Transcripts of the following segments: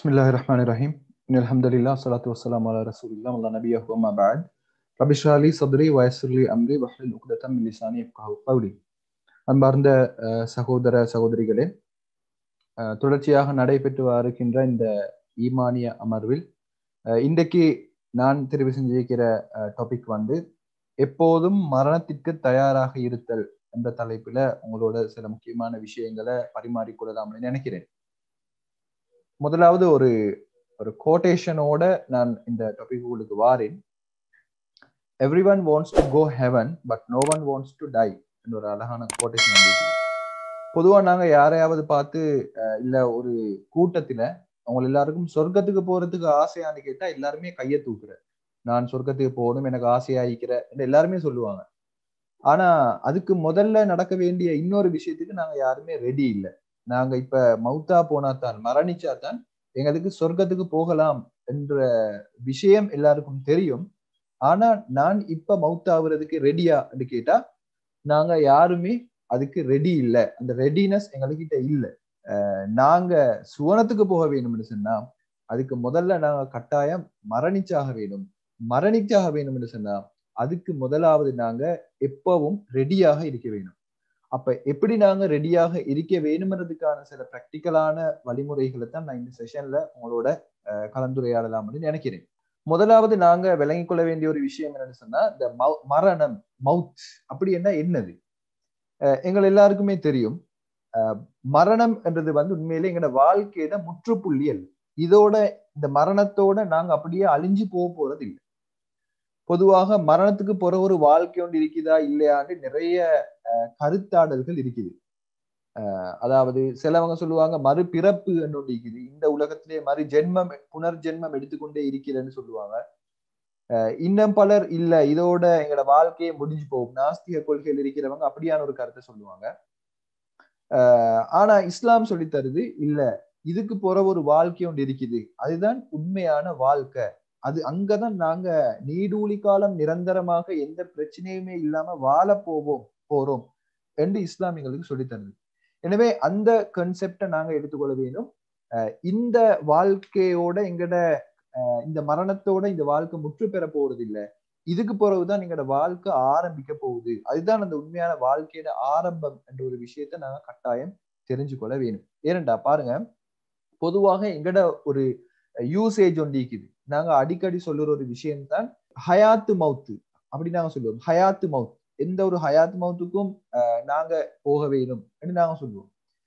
بسم الله الرحمن الرحيم إن الحمد لله والصلاة والسلام على رسول الله والله نبيه وما بعد رب اشرح لي صدري ويسر لي أمري واحلل عقدة من لساني يفقهوا قولي அன்பார்ந்த அஹ், சகோதர சகோதரிகளே அஹ், தொடர்ச்சியாக நடைபெற்று வருகின்ற இந்த ஈமானிய அமர்வில் அஹ், இன்றைக்கு நான் தெரிவு செஞ்சிருக்கிற டாபிக் வந்து எப்போதும் மரணத்திற்கு தயாராக இருத்தல் என்ற தலைப்புல உங்களோட சில முக்கியமான விஷயங்களை பரிமாறிக்கொள்ளலாம்னு நினைக்கிறேன் முதலாவது ஒரு ஒரு கோட்டேஷனோட நான் இந்த டாபிக் உங்களுக்கு வாரேன் everyone wants to go heaven but no one wants to die என்ற ஒரு அழகான கோட்டேஷன் வந்து பொதுவா நாங்க யாரையாவது பார்த்து அஹ், இல்ல ஒரு கூட்டத்துல அவங்க எல்லாருக்கும் சொர்க்கத்துக்கு போறதுக்கு ஆசையான்னு கேட்டா எல்லாருமே கையை தூக்குற நான் சொர்க்கத்துக்கு போகணும் எனக்கு ஆசையாயிக்கிற என்று எல்லாருமே சொல்லுவாங்க ஆனா அதுக்கு முதல்ல நடக்க வேண்டிய இன்னொரு விஷயத்துக்கு நாங்க யாருமே ரெடி இல்லை நாங்க இப்ப மௌத்தா போனா தான் மரணிச்சா தான் எங்களுக்கு சொர்க்கத்துக்கு போகலாம் என்ற விஷயம் எல்லாருக்கும் தெரியும் ஆனா நான் இப்ப மவுத்தாகிறதுக்கு ரெடியா என்று கேட்டா நாங்க யாருமே அதுக்கு ரெடி இல்லை அந்த ரெடினஸ் எங்ககிட்ட இல்லை அஹ் நாங்க சுவனத்துக்கு போக வேணும்னு சொன்னா அதுக்கு முதல்ல நாங்க கட்டாயம் மரணிச்சாக வேணும் மரணிச்சாக வேணும்னு சொன்னா அதுக்கு முதலாவது நாங்க எப்பவும் ரெடியாக இருக்க வேணும் அப்ப எப்படி நாங்க ரெடியாக இருக்க வேணும்ன்றதுக்கான சில பிராக்டிக்கலான வழிமுறைகளை தான் நான் இந்த செஷன்ல உங்களோட அஹ், கலந்துரையாடலாம்னு நினைக்கிறேன் முதலாவது நாங்க விளங்கிக் கொள்ள வேண்டிய ஒரு விஷயம் என்னன்னு சொன்னா இந்த மௌ- மரணம் மவுத் அப்படி என்ன என்னது அஹ், எங்கள் எல்லாருக்குமே தெரியும் அஹ், மரணம் என்றது வந்து உண்மையிலே எங்களோட வாழ்க்கையோட முற்றுப்புள்ளி அல்ல இதோட இந்த மரணத்தோட நாங்க அப்படியே அழிஞ்சு போக போறது இல்லை பொதுவாக மரணத்துக்கு போற ஒரு வாழ்க்கை ஒன்று இருக்குதா இல்லையான்னு நிறைய அஹ், கருத்தாடல்கள் இருக்குது அஹ், அதாவது சிலவங்க சொல்லுவாங்க மறுபிறப்பு என்று ஒன்று இருக்குது இந்த உலகத்திலே மறு ஜென்மம் புனர்ஜென்மம் எடுத்துக்கொண்டே இருக்கிறேன்னு சொல்லுவாங்க அஹ், இன்னும் பலர் இல்ல இதோட எங்களோட வாழ்க்கையே முடிஞ்சு போகும் நாஸ்திக கொள்கையில் இருக்கிறவங்க அப்படியான ஒரு கருத்தை சொல்லுவாங்க அஹ், ஆனா இஸ்லாம் சொல்லி தருது இல்ல இதுக்கு போற ஒரு வாழ்க்கை ஒன்று இருக்குது அதுதான் உண்மையான வாழ்க்கை அது அங்கதான் நாங்க நீடூழி காலம் நிரந்தரமாக எந்த பிரச்சனையுமே இல்லாம வாழ போவோம் போறோம் என்று இஸ்லாம் எங்களுக்கு சொல்லி தருது எனவே அந்த கன்செப்டை நாங்க எடுத்துக்கொள்ள வேண்டும் அஹ் இந்த வாழ்க்கையோட எங்கட அஹ் இந்த மரணத்தோட இந்த வாழ்க்கை முற்று பெற போறது இல்ல இதுக்கு பிறகுதான் எங்களோட வாழ்க்கை ஆரம்பிக்க போகுது அதுதான் அந்த உண்மையான வாழ்க்கையோட ஆரம்பம் என்ற ஒரு விஷயத்த நாங்க கட்டாயம் தெரிஞ்சு கொள்ள வேணும் ஏனண்டா பாருங்க பொதுவாக எங்கட ஒரு யூசேஜ் ஒன்று இருக்குது நாங்க அடிக்கடி சொல்லுற ஒரு விஷயம் தான் ஹயாத்து மவுத்து அப்படி நாங்க சொல்லுவோம் ஹயாத்து மவுத் எந்த ஒரு ஹயாத்து மவுத்துக்கும் அஹ், நாங்க போக வேணும் என்று நாங்க சொல்லுவோம்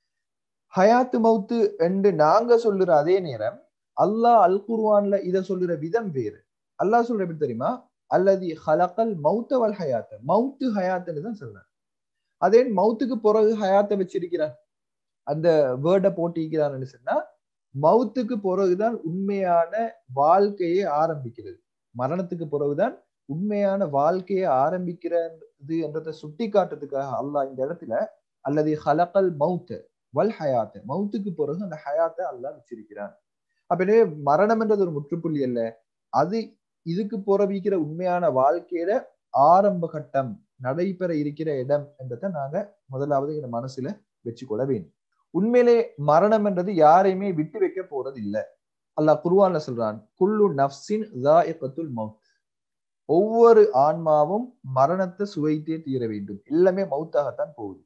ஹயாத்து மவுத்து என்று நாங்க சொல்லுற அதே நேரம் அல்லாஹ் அல் குர்ஆன்ல இத சொல்லுற விதம் வேறு அல்லாஹ் சொல்ற எப்படி தெரியுமா அல்லது ஹலக்கல் மௌத்த வல் ஹயாத்த மவுத்து ஹயாத்துன்னு தான் சொல்றான் அதே மவுத்துக்கு பிறகு ஹயாத்தை வச்சிருக்கிறான் அந்த வேர்டை போட்டிக்கிறான்னு சொன்னா மவுத்துக்கு பிறகுதான் உண்மையான வாழ்க்கையை ஆரம்பிக்கிறது மரணத்துக்கு பிறகுதான் உண்மையான வாழ்க்கையை ஆரம்பிக்கிறது என்றதை சுட்டி காட்டுறதுக்காக அல்லாஹ் இந்த இடத்துல அல்லது ஹலக்கல் மவுத்த வல் ஹயாத்த மவுத்துக்கு பிறகு அந்த ஹயாத்தை அல்லாஹ் வச்சிருக்கிறான் அப்ப எனவே மரணம்ன்றது ஒரு முற்றுப்புள்ளி அல்ல அது இதுக்கு புறவிக்கிற உண்மையான வாழ்க்கையில ஆரம்ப கட்டம் நடைபெற இருக்கிற இடம் என்றதை நாங்க முதலாவது எங்க மனசுல வச்சுக்கொள்ள வேண்டும் உண்மையிலே மரணம் என்றது யாரையுமே விட்டு வைக்க போறது இல்ல அல்லாஹ் குர்ஆன்ல சொல்றான் குல்லு நஃப்ஸின் ذائقத்துல் மவுத் ஒவ்வொரு ஆன்மாவும் மரணத்தை சுவைத்தே தீர வேண்டும் எல்லாமே மவுத்தாகத்தான் போகுது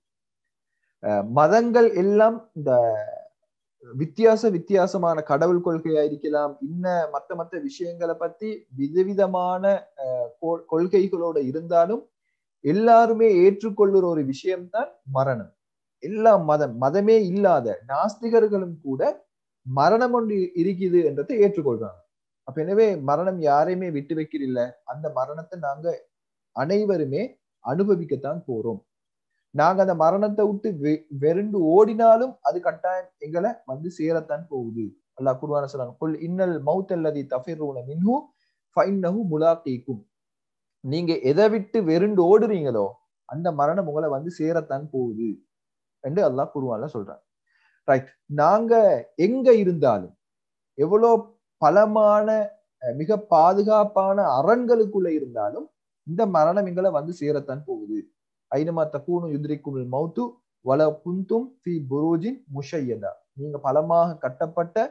அஹ் மதங்கள் எல்லாம் இந்த வித்தியாச வித்தியாசமான கடவுள் கொள்கையா இருக்கலாம் இன்ன மத்த மத்த விஷயங்களை பத்தி விதவிதமான அஹ், கொ- கொள்கைகளோட இருந்தாலும் எல்லாருமே ஏற்றுக்கொள்ளுற ஒரு விஷயம்தான் மரணம் எல்லா மதம் மதமே இல்லாத நாஸ்திகர்களும் கூட மரணம் ஒன்று இருக்குது என்றதை ஏற்றுக்கொள்றாங்க அப்ப எனவே மரணம் யாரையுமே விட்டு வைக்கிறதில்ல அந்த மரணத்தை நாங்க அனைவருமே அனுபவிக்கத்தான் போறோம் நாங்க அந்த மரணத்தை விட்டு வெ- வெறுண்டு ஓடினாலும் அது கட்டாயம் எங்களை வந்து சேரத்தான் போகுது அல்லாஹ் குர்ஆன சொல்றாங்க குல் இன்னல் மௌத் அல்லதி தஃபிரூன மின்ஹு ஃபைன்னஹு முலாக்கீக்கும் நீங்க எதை விட்டு வெறுண்டு ஓடுறீங்களோ அந்த மரணம் உங்களை வந்து சேரத்தான் போகுது என்று அல்லாஹ் குர்ஆன்ல சொல்றான் ரைட் நாங்க எங்க இருந்தாலும் எவ்வளோ பலமான அஹ், மிக பாதுகாப்பான அரண்களுக்குள்ள இருந்தாலும் இந்த மரணம் எங்களை வந்து சேரத்தான் போகுது ஐனமா தக்கூனு யுத்ரிக்கும் மௌத்து வல குந்தும் ஃபி புரூஜின் முஷையதா நீங்க பலமாக கட்டப்பட்ட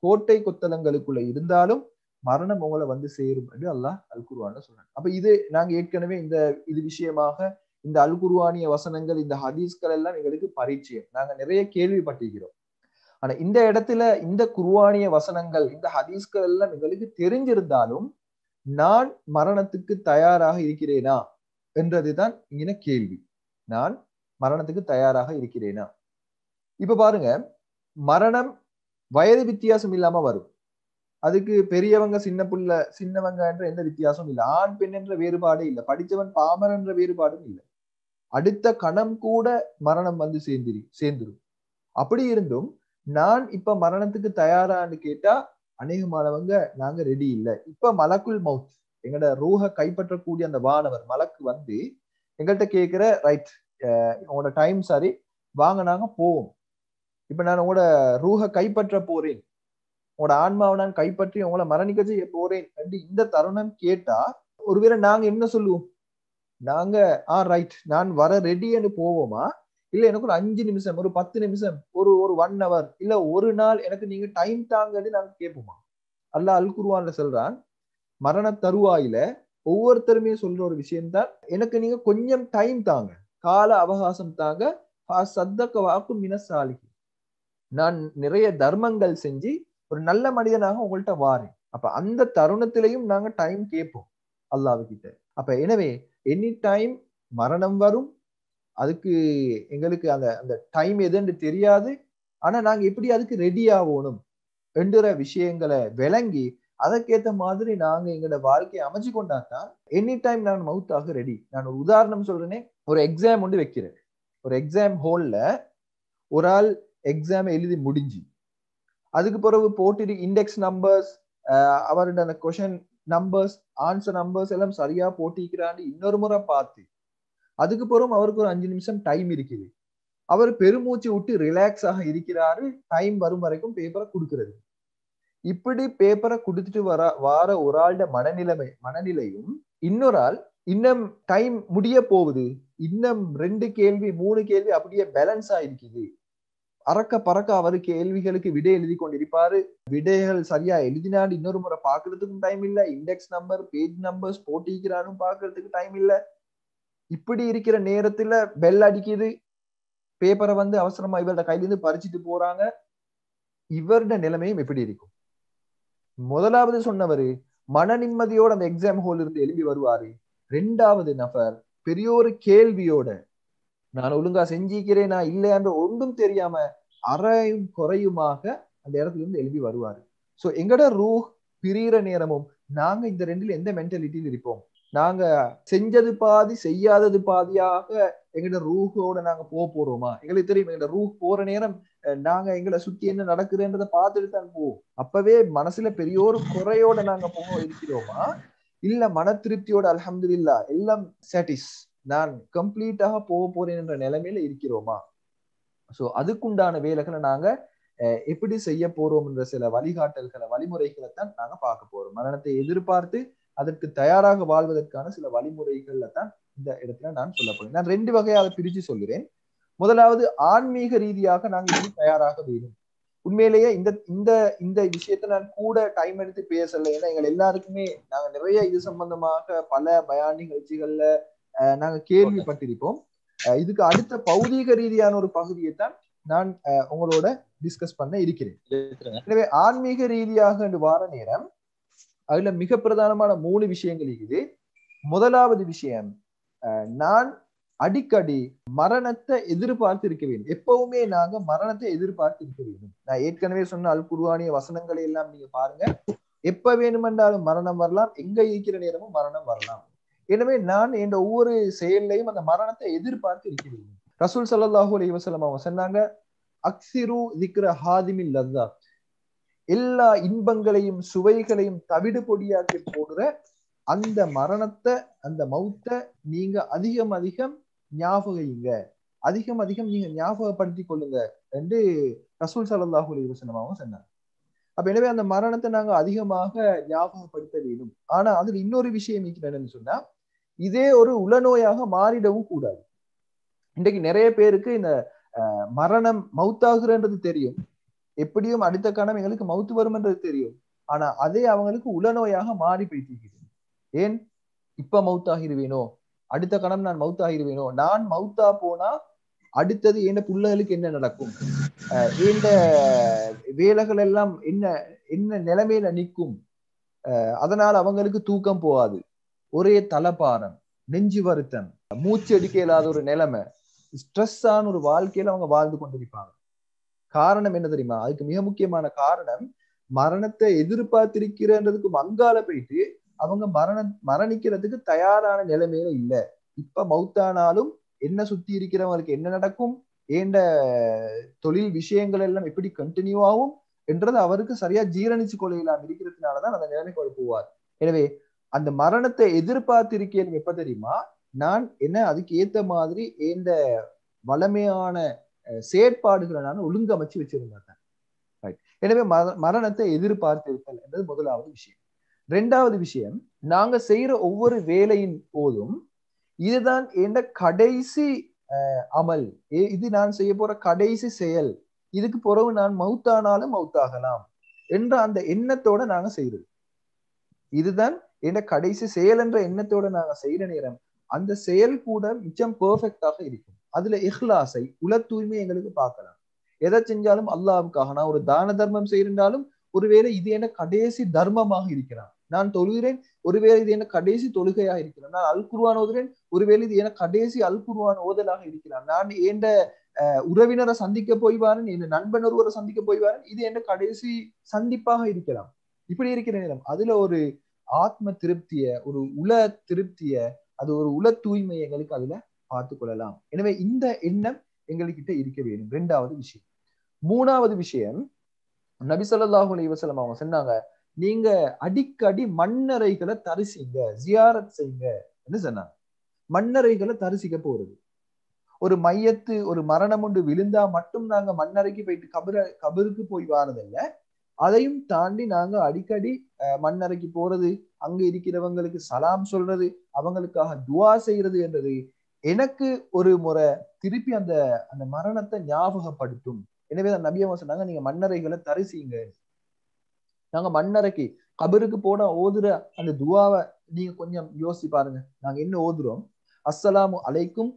கோட்டை கொத்தளங்களுக்குள்ள இருந்தாலும் மரணம் உங்களை வந்து சேரும் என்று அல்லாஹ் அல் குர்வான்ல சொல்றாங்க அப்ப இது நாங்க ஏற்கனவே இந்த இது விஷயமாக இந்த அல் குர்வானிய வசனங்கள் இந்த ஹதீஸ்கள் எல்லாம் எங்களுக்கு பரிச்சயம் நாங்க நிறைய கேள்விப்பட்டிருக்கிறோம் ஆனா இந்த இடத்துல இந்த குர்வானிய வசனங்கள் இந்த ஹதீஸ்கள் எல்லாம் எங்களுக்கு தெரிஞ்சிருந்தாலும் நான் மரணத்துக்கு தயாராக இருக்கிறேனா என்றதுதான் இங்கின கேள்வி நான் மரணத்துக்கு தயாராக இருக்கிறேனா இப்ப பாருங்க மரணம் வயது வித்தியாசம் இல்லாம வரும் அதுக்கு பெரியவங்க சின்ன புள்ள சின்னவங்க என்ற எந்த வித்தியாசமும் இல்லை ஆண் பெண் என்ற வேறுபாடே இல்லை படித்தவன் பாமரன் என்ற வேறுபாடும் இல்லை அடுத்த கணம் கூட மரணம் வந்து சேர்ந்துரு சேர்ந்துரும் அப்படி இருந்தும் நான் இப்ப மரணத்துக்கு தயாரான்னு கேட்டா அநேகமானவங்க நாங்க ரெடி இல்லை இப்ப மலக்குள் மவுத் எங்களோட ரூஹ கைப்பற்றக்கூடிய அந்த வானவர் மலக்கு வந்து எங்கள்கிட்ட கேட்கிற ரைட் உங்களோட டைம் சரி வாங்க நாங்க போவோம் இப்ப நான் உங்களோட ரூஹ கைப்பற்ற போறேன் உங்களோட ஆன்மாவை நான் கைப்பற்றி உங்களை மரணிக்க செய்ய போறேன் என்று இந்த தருணம் கேட்டா ஒருவேளை நாங்க என்ன சொல்லுவோம் நாங்க ஆ ரைட் நான் வர ரெடின்னு போவோமா இல்ல எனக்கு ஒரு அஞ்சு நிமிஷம் ஒரு பத்து நிமிஷம் ஒரு ஒரு ஒன் ஹவர் இல்ல ஒரு நாள் எனக்கு நீங்க டைம் தாங்கன்னு நாங்க கேட்போமா அல்ல அல் குருவான்ல சொல்றான் மரண தருவாயில ஒவ்வொருத்தருமே சொல்ற ஒரு விஷயம்தான் எனக்கு நீங்க கொஞ்சம் டைம் தாங்க கால அவகாசம் தாங்க சத்தக்க வாக்கு மினசாலிக்கு நான் நிறைய தர்மங்கள் செஞ்சு ஒரு நல்ல மனிதனாக உங்கள்கிட்ட வாரேன் அப்ப அந்த தருணத்திலையும் நாங்க டைம் கேட்போம் அல்லாவு கிட்ட அப்ப எனவே எனி டைம் மரணம் வரும் அதுக்கு எங்களுக்கு அந்த அந்த டைம் எதுன்னு தெரியாது ஆனா நாங்க எப்படி அதுக்கு ரெடி ஆகணும் என்கிற விஷயங்களை விளங்கி அதற்கேத்த மாதிரி நாங்க எங்களோட வாழ்க்கையை அமைச்சு கொண்டாதான் எனி டைம் நான் மவுத்தாக ரெடி நான் ஒரு உதாரணம் சொல்றேனே ஒரு எக்ஸாம் ஒன்று வைக்கிறேன் ஒரு எக்ஸாம் ஹோல்ல ஒரு ஆள் எக்ஸாம் எழுதி முடிஞ்சு அதுக்கு பிறகு போட்டு இண்டெக்ஸ் நம்பர்ஸ் அவரோட அந்த கொஷன் நம்பர்ஸ் ஆன்சர் நம்பர்ஸ் எல்லாம் சரியா போட்டிக்கிறான்னு இன்னொரு முறை பார்த்து அதுக்கு பிறகு அவருக்கு ஒரு அஞ்சு நிமிஷம் டைம் இருக்குது அவர் பெருமூச்சு விட்டு ரிலாக்ஸ் ஆக இருக்கிறாரு டைம் வரும் வரைக்கும் பேப்பரை கொடுக்கறது இப்படி பேப்பரை கொடுத்துட்டு வர வார ஒரு ஆளுடைய மனநிலைமை மனநிலையும் இன்னொரு ஆள் இன்னும் டைம் முடிய போகுது இன்னும் ரெண்டு கேள்வி மூணு கேள்வி அப்படியே பேலன்ஸ் ஆயிருக்குது அறக்க பறக்க அவர் கேள்விகளுக்கு விடை எழுதி கொண்டிருப்பாரு விடைகள் சரியா எழுதினாண்டு இன்னொரு முறை பாக்குறதுக்கும் டைம் இல்ல இண்டெக்ஸ் நம்பர் பேஜ் நம்பர்ஸ் போட்டிக்கிறானும் பாக்குறதுக்கு டைம் இல்ல இப்படி இருக்கிற நேரத்துல பெல் அடிக்குது பேப்பரை வந்து அவசரமா இவரோட கையிலிருந்து பறிச்சுட்டு போறாங்க இவருடைய நிலைமையும் எப்படி இருக்கும் முதலாவது சொன்னவரு மன நிம்மதியோட அந்த எக்ஸாம் ஹோல் இருந்து எழுப்பி வருவாரு ரெண்டாவது நபர் பெரிய ஒரு கேள்வியோட நான் ஒழுங்கா செஞ்சிக்கிறேனா இல்லையான்ற ஒன்றும் தெரியாம அறையும் குறையுமாக அந்த இடத்துல இருந்து எழுப்பி வருவாரு சோ எங்கட ரூ பிரியிற நேரமும் நாங்க இந்த ரெண்டுல எந்த மென்டாலிட்டியில் இருப்போம் நாங்க செஞ்சது பாதி செய்யாதது பாதியாக எங்கட ரூஹோட நாங்க போக போறோமா எங்களுக்கு தெரியும் எங்கட ரூஹ் போற நேரம் நாங்க எங்களை சுத்தி என்ன நடக்குதுன்றதை பார்த்துட்டு தான் போவோம் அப்பவே மனசுல பெரிய ஒரு குறையோட நாங்க போக இருக்கிறோமா இல்ல மன திருப்தியோட அலமது இல்லா எல்லாம் சாட்டிஸ் நான் கம்ப்ளீட்டாக போக போறேன் என்ற நிலைமையில இருக்கிறோமா சோ அதுக்குண்டான வேலைகளை நாங்க எப்படி செய்ய போறோம் என்ற சில வழிகாட்டல்களை வழிமுறைகளை தான் நாங்க பார்க்க போறோம் மரணத்தை எதிர்பார்த்து அதற்கு தயாராக வாழ்வதற்கான சில வழிமுறைகள்ல தான் இந்த இடத்துல நான் சொல்ல போறேன் நான் ரெண்டு வகையாக பிரிச்சு சொல்கிறேன் முதலாவது ஆன்மீக ரீதியாக நாங்க எப்படி தயாராக வேணும் உண்மையிலேயே இந்த இந்த இந்த விஷயத்த நான் கூட டைம் எடுத்து பேசல ஏன்னா எங்கள் எல்லாருக்குமே நாங்க நிறைய இது சம்பந்தமாக பல பயான் நிகழ்ச்சிகள்ல நாங்க கேள்விப்பட்டிருப்போம் இதுக்கு அடுத்த பௌதீக ரீதியான ஒரு பகுதியை தான் நான் உங்களோட டிஸ்கஸ் பண்ண இருக்கிறேன் எனவே ஆன்மீக ரீதியாக வார நேரம் அதுல மிக பிரதானமான மூணு விஷயங்கள் இருக்குது முதலாவது விஷயம் நான் அடிக்கடி மரணத்தை எதிர்பார்த்து இருக்க வேண்டும் எப்பவுமே நாங்க மரணத்தை எதிர்பார்த்து இருக்க வேண்டும் நான் ஏற்கனவே சொன்ன அல் குருவானிய வசனங்களை எல்லாம் நீங்க பாருங்க எப்ப வேணுமென்றாலும் மரணம் வரலாம் எங்க இருக்கிற நேரமும் மரணம் வரலாம் எனவே நான் என் ஒவ்வொரு செயல்லையும் அந்த மரணத்தை எதிர்பார்த்து இருக்க வேண்டும் ரசூல் சல்லாஹூ அலி வசலம் அவங்க சொன்னாங்க அக்சிரு திக்ர ஹாதிமில் லத்தாத் எல்லா இன்பங்களையும் சுவைகளையும் தவிடு பொடியாக்கி போடுற அந்த மரணத்தை அந்த மௌத்தை நீங்க அதிகம் அதிகம் ஞாபகிங்க அதிகம் அதிகம் நீங்க ஞாபகப்படுத்தி கொள்ளுங்க என்று ரசூல் சல்லாஹூ அலி வசனமாகவும் சொன்னாங்க அப்ப எனவே அந்த மரணத்தை நாங்க அதிகமாக ஞாபகப்படுத்த வேண்டும் ஆனா அதுல இன்னொரு விஷயம் என்னன்னு சொன்னா இதே ஒரு உளநோயாக மாறிடவும் கூடாது இன்றைக்கு நிறைய பேருக்கு இந்த மரணம் மவுத்தாகுறன்றது தெரியும் எப்படியும் அடுத்த கணம் எங்களுக்கு மவுத்து வரும்ன்றது தெரியும் ஆனா அதே அவங்களுக்கு உளநோயாக மாறி போயிட்டு ஏன் இப்ப மவுத்தாகிருவேனோ அடுத்த கணம் நான் மவுத்தாகிருவேனோ நான் மவுத்தா போனா அடுத்தது என்ன பிள்ளைகளுக்கு என்ன நடக்கும் இந்த வேலைகள் எல்லாம் என்ன என்ன நிலைமையில நிற்கும் அதனால அவங்களுக்கு தூக்கம் போகாது ஒரே தலப்பாரம் நெஞ்சு வருத்தம் மூச்சு அடிக்க இல்லாத ஒரு நிலைமை ஸ்ட்ரெஸ்ஸான ஒரு வாழ்க்கையில அவங்க வாழ்ந்து கொண்டிருப்பாங்க காரணம் என்ன தெரியுமா அதுக்கு மிக முக்கியமான காரணம் மரணத்தை எதிர்பார்த்திருக்கிறன்றதுக்கு மங்கால போயிட்டு அவங்க மரண மரணிக்கிறதுக்கு தயாரான நிலைமையில இல்ல இப்ப மவுத்தானாலும் என்ன சுத்தி இருக்கிறவங்களுக்கு என்ன நடக்கும் ஏண்ட தொழில் விஷயங்கள் எல்லாம் எப்படி கண்டினியூ ஆகும் என்றது அவருக்கு சரியா ஜீரணிச்சு கொள்ளையிலாம் இருக்கிறதுனாலதான் அந்த நிலைமைக்கு அவர் போவார் எனவே அந்த மரணத்தை எதிர்பார்த்திருக்கேன் எப்ப தெரியுமா நான் என்ன அதுக்கு ஏத்த மாதிரி ஏந்த வளமையான செயற்பாடுகளை நான் ஒழுங்கமைச்சு வச்சிருந்தேன் எனவே மரணத்தை எதிர்பார்த்திருத்தல் என்பது முதலாவது விஷயம் ரெண்டாவது விஷயம் நாங்க செய்யற ஒவ்வொரு வேலையின் போதும் இதுதான் எந்த கடைசி அமல் இது நான் செய்ய போற கடைசி செயல் இதுக்கு பிறகு நான் மவுத்தானாலும் மவுத்தாகலாம் என்ற அந்த எண்ணத்தோட நாங்க செய்யறது இதுதான் எந்த கடைசி செயல் என்ற எண்ணத்தோட நாங்க செய்யற நேரம் அந்த செயல் கூட மிச்சம் பெர்ஃபெக்டாக இருக்கும் அதுல இஹ்லாசை உல தூய்மை எங்களுக்கு பார்க்கலாம் எதை செஞ்சாலும் அல்லாவுக்காக நான் ஒரு தான தர்மம் செய்யிருந்தாலும் ஒருவேளை இது என்ன கடைசி தர்மமாக இருக்கிறான் நான் தொழுகிறேன் ஒருவேளை இது என்ன கடைசி தொழுகையாக இருக்கிறான் நான் அல் குருவான் ஓதுறேன் ஒருவேளை இது என்ன கடைசி அல் குருவான் ஓதலாக இருக்கிறான் நான் எந்த உறவினரை சந்திக்க போய்வாரன் என் நண்பன் ஒருவரை சந்திக்க போய்வாரன் இது என்ன கடைசி சந்திப்பாக இருக்கலாம் இப்படி இருக்கிற நேரம் அதுல ஒரு ஆத்ம திருப்திய ஒரு உல திருப்திய அது ஒரு உல தூய்மை எங்களுக்கு அதுல பார்த்து கொள்ளலாம் எனவே இந்த எண்ணம் எங்ககிட்ட இருக்க வேண்டும் ரெண்டாவது விஷயம் மூணாவது விஷயம் நபிசல்லாஹு அலி வசலம் அவங்க சொன்னாங்க நீங்க அடிக்கடி மண்ணறைகளை தரிசிங்க ஜியாரத் செய்யுங்க என்று சொன்னாங்க மண்ணறைகளை தரிசிக்க போறது ஒரு மையத்து ஒரு மரணம் ஒன்று விழுந்தா மட்டும் நாங்க மண்ணறைக்கு போயிட்டு கபர கபருக்கு போய் வாரதில்ல அதையும் தாண்டி நாங்க அடிக்கடி மண்ணறைக்கு போறது அங்க இருக்கிறவங்களுக்கு சலாம் சொல்றது அவங்களுக்காக துவா செய்யறது என்றது எனக்கு ஒரு முறை திருப்பி அந்த அந்த மரணத்தை ஞாபகப்படுத்தும் எனவே தான் நபியம்மா சொன்னாங்க நீங்க மண்ணறைகளை தரிசிங்க நாங்க மண்ணறைக்கு கபருக்கு போன ஓதுற அந்த துவாவை நீங்க கொஞ்சம் யோசிச்சு பாருங்க நாங்க என்ன ஓதுறோம் அஸ்ஸலாமு அலைக்கும்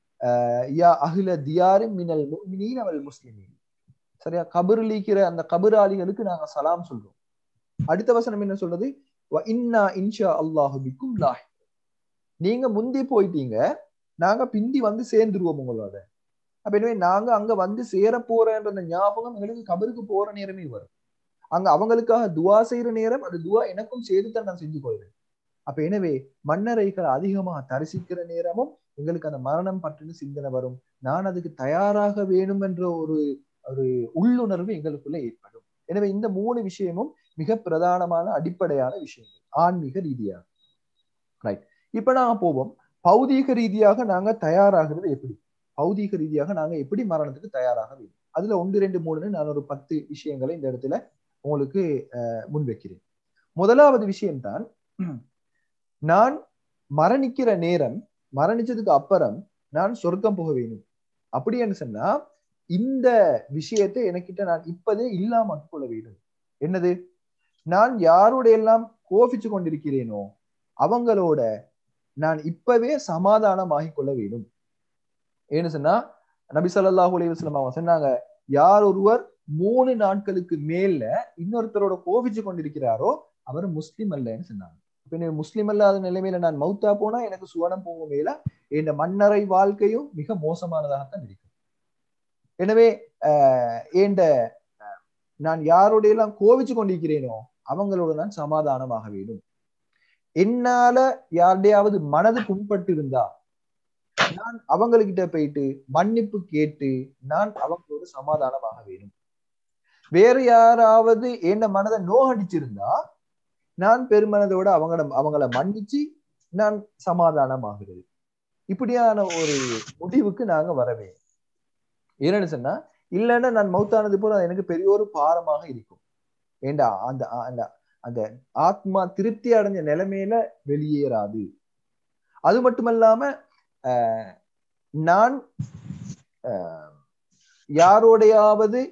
யா அகில தியாரி மினல் முஃமினீன் அவல் முஸ்லிமீன் சரியா கபர் லீக்கிற அந்த கபராளிகளுக்கு நாங்க சலாம் சொல்றோம் அடுத்த வசனம் என்ன சொல்றது இன்னா இன்ஷா அல்லாஹு பிக்கும் லாஹ் நீங்க முந்தி போயிட்டீங்க நாங்க பிந்தி வந்து சேர்ந்துருவோம் உங்களோட அப்ப எனவே நாங்க அங்க வந்து சேர போறன்ற அந்த ஞாபகம் எங்களுக்கு கபருக்கு போற நேரமே வரும் அங்க அவங்களுக்காக துவா செய்யற நேரம் அந்த துவா எனக்கும் சேர்த்துதான் நான் செஞ்சு போயிடுறேன் அப்ப எனவே மன்னரைகள் அதிகமாக தரிசிக்கிற நேரமும் எங்களுக்கு அந்த மரணம் பற்றின சிந்தனை வரும் நான் அதுக்கு தயாராக வேணும் என்ற ஒரு ஒரு உள்ளுணர்வு எங்களுக்குள்ள ஏற்படும் எனவே இந்த மூணு விஷயமும் மிக பிரதானமான அடிப்படையான விஷயங்கள் ஆன்மீக ரீதியாக ரைட் இப்ப நாங்க போவோம் பௌதீக ரீதியாக நாங்க தயாராகிறது எப்படி பௌதீக ரீதியாக நாங்க எப்படி மரணத்துக்கு தயாராக வேண்டும் அதுல ஒன்று ரெண்டு மூணுன்னு நான் ஒரு பத்து விஷயங்களை இந்த இடத்துல உங்களுக்கு முன்வைக்கிறேன் முதலாவது விஷயம்தான் நான் மரணிக்கிற நேரம் மரணிச்சதுக்கு அப்புறம் நான் சொர்க்கம் போக வேணும் அப்படின்னு சொன்னா இந்த விஷயத்தை எனக்கிட்ட நான் இப்பதே இல்லாம கொள்ள வேண்டும் என்னது நான் யாரோட எல்லாம் கோபிச்சு கொண்டிருக்கிறேனோ அவங்களோட நான் இப்பவே சமாதானமாகி கொள்ள வேண்டும் ஏன்னு சொன்னா நபி சொல்லாஹூ அலைவசலம் அவங்க சொன்னாங்க யார் ஒருவர் மூணு நாட்களுக்கு மேல இன்னொருத்தரோட கோபிச்சு கொண்டிருக்கிறாரோ அவர் முஸ்லீம் அல்லன்னு சொன்னாங்க இப்ப முஸ்லீம் அல்லாத நிலைமையில நான் மௌத்தா போனா எனக்கு சுவனம் போகும் மேல இந்த மன்னரை வாழ்க்கையும் மிக மோசமானதாகத்தான் இருக்கும் எனவே ஏண்ட நான் யாரோட எல்லாம் கோவிச்சு கொண்டிருக்கிறேனோ அவங்களோட நான் சமாதானமாக வேண்டும் என்னால யாருடையாவது மனது புண்பட்டு இருந்தா நான் அவங்ககிட்ட போயிட்டு மன்னிப்பு கேட்டு நான் அவங்களோட சமாதானமாக வேணும் வேற யாராவது என்ன மனதை நோகடிச்சிருந்தா நான் பெருமனதோட அவங்கள அவங்கள மன்னிச்சு நான் சமாதானமாகிறது இப்படியான ஒரு முடிவுக்கு நாங்க வரவே என்னன்னு சொன்னா இல்லைன்னா நான் மௌத்தானது போல எனக்கு பெரிய ஒரு பாரமாக இருக்கும் ஏண்டா அந்த அந்த அந்த ஆத்மா திருப்தி அடைஞ்ச நிலைமையில வெளியேறாது அது மட்டுமல்லாம நான் யாரோடையாவது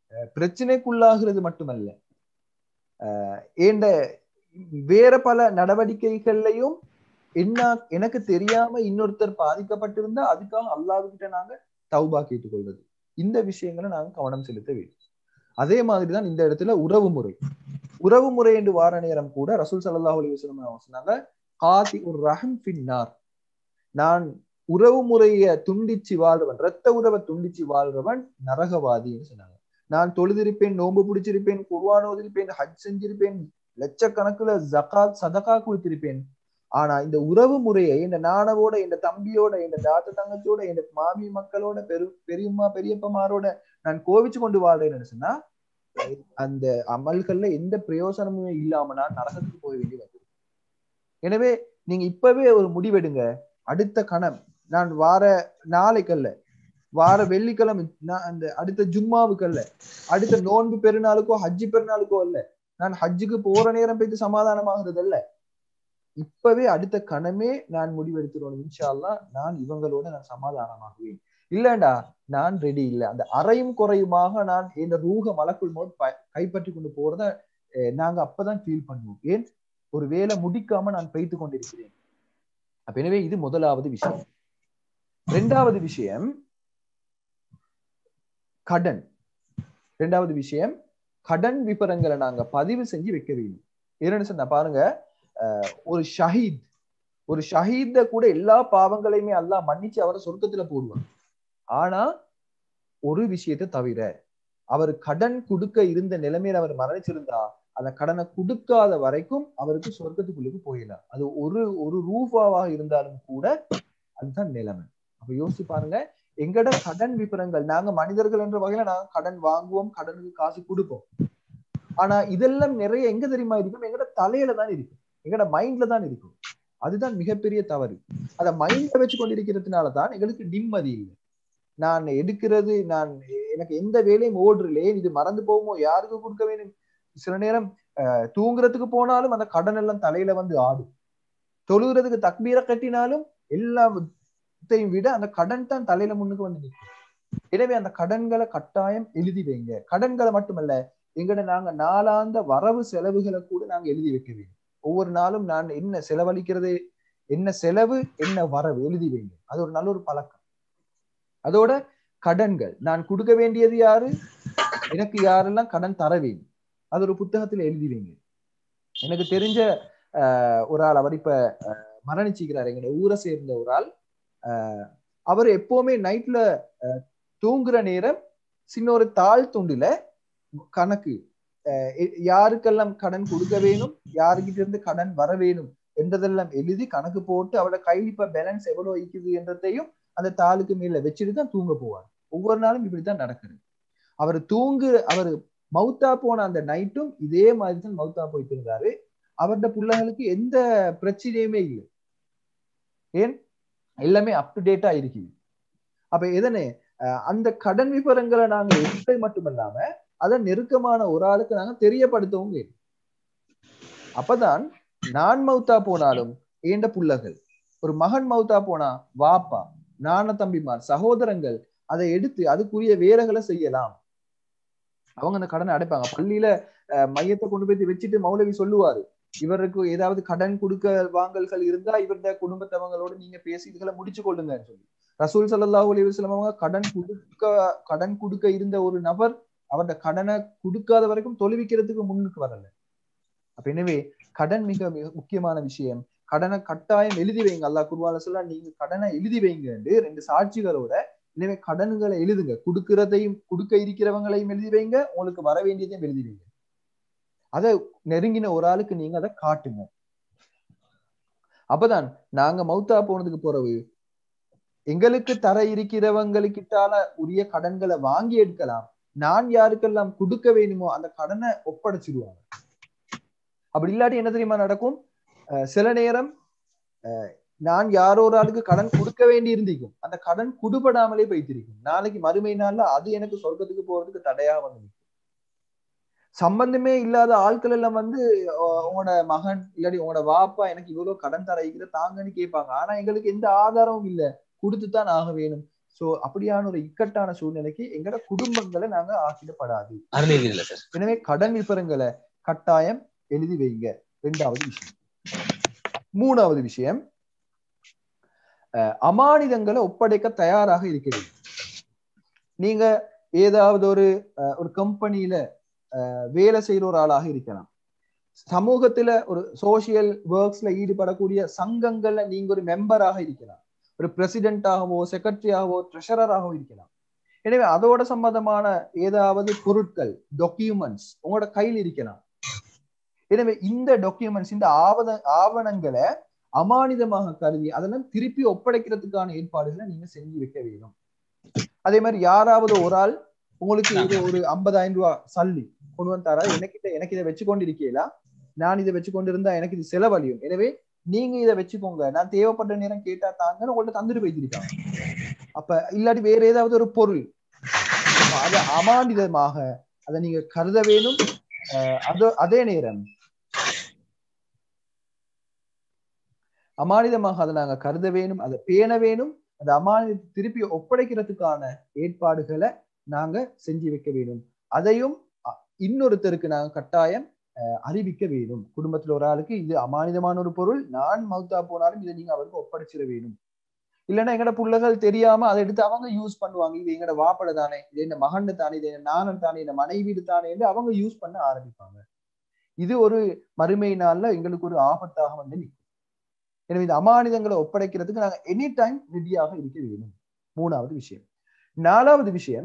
பிரச்சனைக்குள்ளாகிறது மட்டுமல்ல ஏண்ட வேற பல நடவடிக்கைகள்லையும் என்ன எனக்கு தெரியாம இன்னொருத்தர் பாதிக்கப்பட்டிருந்தா அதுக்காக அல்லாஹ்கிட்ட நாங்க தௌபா கேட்டுக்கொள்வது இந்த விஷயங்களை நாங்க கவனம் செலுத்த வேண்டும் அதே மாதிரிதான் இந்த இடத்துல உறவு முறை உறவு முறை என்று வார நேரம் கூட ரசூல் சல்லாஹ் அலி வசலம் சொன்னாங்க காதி ஒரு ரஹம் பின்னார் நான் உறவு முறைய துண்டிச்சு வாழ்றவன் ரத்த உறவை துண்டிச்சு வாழ்றவன் நரகவாதின்னு சொன்னாங்க நான் தொழுதிருப்பேன் நோன்பு பிடிச்சிருப்பேன் குர்வான் ஓதிருப்பேன் ஹஜ் செஞ்சிருப்பேன் லட்சக்கணக்குல ஜகாத் சதகா கொடுத்திருப்பேன் ஆனா இந்த உறவு முறையை இந்த நானவோட இந்த தம்பியோட இந்த தாத்த தங்கச்சியோட இந்த மாமி மக்களோட பெரு பெரியம்மா பெரியப்பமாரோட நான் கோவிச்சு கொண்டு வாழ்றேன்னு சொன்னா அந்த அமல்கள்ல எந்த பிரயோசனமுமே இல்லாம நான் நரகத்துக்கு போக வேண்டி வந்து எனவே நீங்க இப்பவே ஒரு முடிவெடுங்க அடுத்த கணம் நான் வார நாளைக்கல்ல வார வெள்ளிக்கிழமை நான் அந்த அடுத்த ஜும்மாவுக்கல்ல அடுத்த நோன்பு பெருநாளுக்கோ ஹஜ்ஜி பெருநாளுக்கோ இல்ல நான் ஹஜ்ஜுக்கு போற நேரம் போயிட்டு சமாதானமாகிறது அல்ல இப்பவே அடுத்த கணமே நான் முடிவெடுத்துருவோம் இன்ஷால்லா நான் இவங்களோட நான் சமாதானமாகுவேன் இல்லண்டா நான் ரெடி இல்லை அந்த அறையும் குறையுமாக நான் இந்த ரூக மலக்குள் மோட் கைப்பற்றி கொண்டு போறத நாங்க அப்பதான் ஃபீல் பண்ணுவோம் ஏன் ஒரு வேலை முடிக்காம நான் பெய்த்து கொண்டிருக்கிறேன் அப்ப எனவே இது முதலாவது விஷயம் ரெண்டாவது விஷயம் கடன் ரெண்டாவது விஷயம் கடன் விபரங்களை நாங்க பதிவு செஞ்சு வைக்க வேண்டும் என்னன்னு சொன்ன பாருங்க ஒரு ஷஹீத் ஒரு ஷஹீத கூட எல்லா பாவங்களையுமே எல்லாம் மன்னிச்சு அவரை சொர்க்கத்துல போடுவார் ஆனா ஒரு விஷயத்தை தவிர அவர் கடன் கொடுக்க இருந்த நிலைமையில அவர் மரணிச்சிருந்தா அந்த கடனை கொடுக்காத வரைக்கும் அவருக்கு சொர்க்கத்துக்குள்ளுக்கு போயிடலாம் அது ஒரு ஒரு ரூபாவாக இருந்தாலும் கூட அதுதான் நிலைமை அப்ப யோசிச்சு பாருங்க எங்கட கடன் விபரங்கள் நாங்க மனிதர்கள் என்ற வகையில நாங்க கடன் வாங்குவோம் கடனுக்கு காசு கொடுப்போம் ஆனா இதெல்லாம் நிறைய எங்க தெரியுமா இருக்கும் எங்கட தலையில தான் இருக்கும் எங்கட மைண்ட்ல தான் இருக்கும் அதுதான் மிகப்பெரிய தவறு அதை மைண்ட்ல வச்சு கொண்டிருக்கிறதுனாலதான் எங்களுக்கு நிம்மதி இல்லை நான் எடுக்கிறது நான் எனக்கு எந்த வேலையும் ஓடுறலே இது மறந்து போகுமோ யாருக்கு கொடுக்க வேணும் சில நேரம் தூங்குறதுக்கு போனாலும் அந்த கடன் எல்லாம் தலையில வந்து ஆடும் தொழுகிறதுக்கு தக்பீரை கட்டினாலும் எல்லாத்தையும் விட அந்த கடன் தான் தலையில முன்னுக்கு வந்து நிற்கும் எனவே அந்த கடன்களை கட்டாயம் எழுதி வைங்க கடன்களை மட்டுமல்ல எங்கட நாங்க நாளாந்த வரவு செலவுகளை கூட நாங்க எழுதி வைக்க வேண்டும் ஒவ்வொரு நாளும் நான் என்ன செலவழிக்கிறது என்ன செலவு என்ன வரவு எழுதி வைங்க அது ஒரு நல்ல ஒரு பழக்கம் அதோட கடன்கள் நான் கொடுக்க வேண்டியது யாரு எனக்கு யாரெல்லாம் கடன் தர வேண்டும் அது ஒரு புத்தகத்துல எழுதி வைங்க எனக்கு தெரிஞ்ச ஒரு ஆள் அவர் இப்ப மரணிச்சுக்கிறார் எங்க ஊரை சேர்ந்த ஒரு ஆள் அவர் எப்பவுமே நைட்ல தூங்குற நேரம் சின்ன ஒரு தாழ் துண்டுல கணக்கு யாருக்கெல்லாம் கடன் கொடுக்க வேணும் யாருக்கிட்ட இருந்து கடன் வர வேணும் என்றதெல்லாம் எழுதி கணக்கு போட்டு அவரோட கையில் இப்ப பேலன்ஸ் எவ்வளவு இருக்குது என்றதையும் அந்த தாளுக்கு மேல வச்சுட்டு தான் தூங்க போவார் ஒவ்வொரு நாளும் இப்படித்தான் நடக்குது அவர் தூங்கு அவர் மவுத்தா போன அந்த நைட்டும் இதே மாதிரி தான் மவுத்தா போயிட்டு இருந்தாரு அவரோட பிள்ளைங்களுக்கு எந்த பிரச்சனையுமே இல்லை ஏன் எல்லாமே அப் டு டேட்டா இருக்குது அப்ப எதனே அந்த கடன் விவரங்களை நாங்க எடுத்தது மட்டுமல்லாம அதை நெருக்கமான ஒரு ஆளுக்கு நாங்க தெரியப்படுத்தவும் வேண்டும் அப்பதான் நான் மவுத்தா போனாலும் ஏண்ட புள்ளகள் ஒரு மகன் மவுத்தா போனா வாப்பா நான தம்பிமார் சகோதரங்கள் அதை எடுத்து அதுக்குரிய வேலைகளை செய்யலாம் அவங்க அந்த கடனை அடைப்பாங்க பள்ளியில மையத்தை கொண்டு போய் வச்சுட்டு மௌலவி சொல்லுவாரு இவருக்கு ஏதாவது கடன் கொடுக்க வாங்கல்கள் இருந்தா இவருடைய குடும்பத்தவங்களோட நீங்க பேசி இதுகளை முடிச்சு கொள்ளுங்கன்னு சொல்லி ரசூல் சல்லாஹூ அலி வஸ்லம் அவங்க கடன் கொடுக்க கடன் கொடுக்க இருந்த ஒரு நபர் அவருடைய கடனை கொடுக்காத வரைக்கும் தொழுவிக்கிறதுக்கு முன்னுக்கு வரல அப்ப எனவே கடன் மிக மிக முக்கியமான விஷயம் கடனை கட்டாயம் எழுதி வைங்க அல்லா குருவால சொல்ல நீங்க கடனை எழுதி வைங்க ரெண்டு சாட்சிகளோட எனவே கடன்களை எழுதுங்க கொடுக்கிறதையும் கொடுக்க இருக்கிறவங்களையும் எழுதி வைங்க உங்களுக்கு வர வேண்டியதையும் எழுதி வைங்க அதை நெருங்கின ஒரு ஆளுக்கு நீங்க அதை காட்டுங்க அப்பதான் நாங்க மௌத்தா போனதுக்கு பிறகு எங்களுக்கு தர இருக்கிறவங்களுக்கிட்டால உரிய கடன்களை வாங்கி எடுக்கலாம் நான் யாருக்கெல்லாம் கொடுக்க வேணுமோ அந்த கடனை ஒப்படைச்சிடுவாங்க அப்படி இல்லாட்டி என்ன தெரியுமா நடக்கும் சில நேரம் நான் யாரோ ஒரு ஆளுக்கு கடன் கொடுக்க வேண்டி இருந்திருக்கும் அந்த கடன் குடுபடாமலே போய்த்திருக்கும் நாளைக்கு மறுமை நாள்ல அது எனக்கு சொர்க்கத்துக்கு போறதுக்கு தடையா வந்து நிற்கும் சம்பந்தமே இல்லாத ஆட்கள் எல்லாம் வந்து உங்களோட மகன் இல்லாட்டி உங்களோட வாப்பா எனக்கு இவ்வளவு கடன் தர தாங்கன்னு கேட்பாங்க ஆனா எங்களுக்கு எந்த ஆதாரமும் இல்ல கொடுத்துத்தான் ஆக வேணும் சோ அப்படியான ஒரு இக்கட்டான சூழ்நிலைக்கு எங்கட குடும்பங்களை நாங்க ஆக்கிடப்படாது அருமையில் இல்ல சார் எனவே கடன் விபரங்களை கட்டாயம் எழுதி வைங்க ரெண்டாவது விஷயம் மூணாவது விஷயம் அஹ், அமானிதங்களை ஒப்படைக்க தயாராக இருக்க வேண்டும் நீங்க ஏதாவது ஒரு அஹ், ஒரு கம்பெனியில வேலை செய்யற ஒரு ஆளாக இருக்கலாம் சமூகத்துல ஒரு சோசியல் ஒர்க்ஸ்ல ஈடுபடக்கூடிய சங்கங்கள்ல நீங்க ஒரு மெம்பராக இருக்கலாம் ஒரு பிரசிடென்டாகவோ செக்ரட்டரியாகவோ ட்ரெஷரராகவோ இருக்கலாம் எனவே அதோட சம்பந்தமான ஏதாவது பொருட்கள் டாக்குமெண்ட்ஸ் உங்களோட கையில் இருக்கலாம் எனவே இந்த டாக்குமெண்ட்ஸ் இந்த ஆவண ஆவணங்களை அமானிதமாக கருதி அதெல்லாம் திருப்பி ஒப்படைக்கிறதுக்கான ஏற்பாடுகளை நீங்க செஞ்சு வைக்க வேணும் அதே மாதிரி யாராவது ஒரு ஆள் உங்களுக்கு இது ஒரு ஐம்பதாயிரம் ரூபாய் சல்லி கொண்டு வந்தாரா எனக்கிட்ட எனக்கு இதை வச்சு கொண்டு இருக்கீங்களா நான் இதை வச்சு கொண்டு இருந்தா எனக்கு இது செலவழியும் எனவே நீங்க இதை வச்சுக்கோங்க நான் தேவைப்பட்ட நேரம் கேட்டா தாங்கன்னு உங்கள்ட்ட தந்துட்டு போய்த்திருக்காங்க அப்ப இல்லாட்டி வேற ஏதாவது ஒரு பொருள் அப்ப அதை அமானிதமாக அதை நீங்க கருத வேணும் அஹ் அது அதே நேரம் அமானிதமாக அதை நாங்க கருத வேணும் அதை பேண வேணும் அந்த அமானிதத்தை திருப்பி ஒப்படைக்கிறதுக்கான ஏற்பாடுகளை நாங்க செஞ்சு வைக்க வேணும் அதையும் அ- இன்னொருத்தருக்கு நாங்க கட்டாயம் அஹ், அறிவிக்க வேணும் குடும்பத்துல ஒரு ஆளுக்கு இது அமானிதமான ஒரு பொருள் நான் மவுத்தா போனாலும் இதை நீங்க அவருக்கு ஒப்படைச்சிட வேணும் இல்லைன்னா எங்கட புள்ளைகள் தெரியாம அதை எடுத்து அவங்க யூஸ் பண்ணுவாங்க இது எங்கட வாப்பட தானே இது என்ன மகன் தானே இது என்ன நானன் தானே என்ன மனைவி தானே என்று அவங்க யூஸ் பண்ண ஆரம்பிப்பாங்க இது ஒரு மறுமை நாள்ல எங்களுக்கு ஒரு ஆபத்தாக வந்து நிற்கும் எனவே இந்த அமானிதங்களை ஒப்படைக்கிறதுக்கு நாங்க எனி டைம் ரெடியாக இருக்க வேணும் மூணாவது விஷயம் நாலாவது விஷயம்